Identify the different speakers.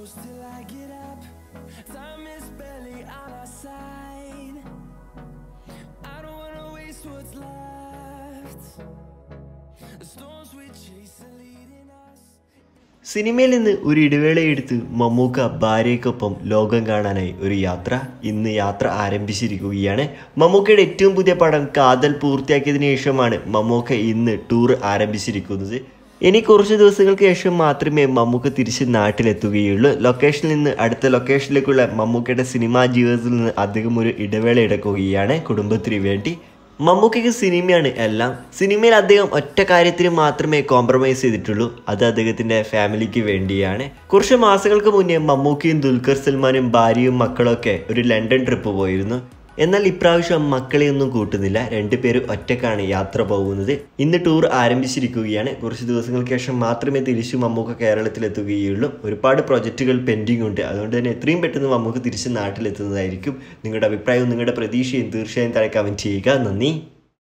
Speaker 1: close till I get up. Time is barely on our side. I don't wanna waste what's left. The storms we chase are leading us.
Speaker 2: സിനിമയിൽ നിന്ന് ഒരു ഇടവേളയെടുത്ത് മമ്മൂക്ക ഭാര്യയ്ക്കൊപ്പം ലോകം കാണാനായി ഒരു യാത്ര ഇന്ന് യാത്ര ആരംഭിച്ചിരിക്കുകയാണ് മമ്മൂക്കയുടെ ഏറ്റവും പുതിയ പടം കാതൽ പൂർത്തിയാക്കിയതിനു ശേഷമാണ് മമ്മൂക്ക ഇന്ന് ടൂർ ആരംഭിച്ചിരിക്കുന്നത് ഇനി കുറച്ച് ദിവസങ്ങൾക്ക് ശേഷം മാത്രമേ മമ്മൂക്ക തിരിച്ച് നാട്ടിലെത്തുകയുള്ളൂ ലൊക്കേഷനിൽ നിന്ന് അടുത്ത ലൊക്കേഷനിലേക്കുള്ള മമ്മൂക്കയുടെ സിനിമാ ജീവിതത്തിൽ നിന്ന് അധികം ഒരു ഇടവേള എടുക്കുകയാണ് കുടുംബത്തിന് വേണ്ടി മമ്മൂക്കയ്ക്ക് സിനിമയാണ് എല്ലാം സിനിമയിൽ അദ്ദേഹം ഒറ്റ കാര്യത്തിന് മാത്രമേ കോംപ്രമൈസ് ചെയ്തിട്ടുള്ളൂ അത് അദ്ദേഹത്തിന്റെ ഫാമിലിക്ക് വേണ്ടിയാണ് കുറച്ച് മാസങ്ങൾക്ക് മുന്നേ മമ്മൂക്കയും ദുൽഖർ സൽമാനും ഭാര്യയും മക്കളൊക്കെ ഒരു ലണ്ടൻ ട്രിപ്പ് പോയിരുന്നു എന്നാൽ ഇപ്രാവശ്യം മക്കളെയൊന്നും കൂട്ടുന്നില്ല രണ്ടുപേരും ഒറ്റക്കാണ് യാത്ര പോകുന്നത് ഇന്ന് ടൂർ ആരംഭിച്ചിരിക്കുകയാണ് കുറച്ച് ദിവസങ്ങൾക്ക് ശേഷം മാത്രമേ തിരിച്ചു മമ്മൂക്ക കേരളത്തിലെത്തുകയുള്ളൂ ഒരുപാട് പ്രൊജക്റ്റുകൾ പെൻഡിങ് ഉണ്ട് അതുകൊണ്ട് തന്നെ എത്രയും പെട്ടെന്ന് മമ്മൂക്ക തിരിച്ച് നാട്ടിലെത്തുന്നതായിരിക്കും നിങ്ങളുടെ അഭിപ്രായവും നിങ്ങളുടെ പ്രതീക്ഷയും തീർച്ചയായും താഴെ കമൻറ്റ് ചെയ്യുക നന്ദി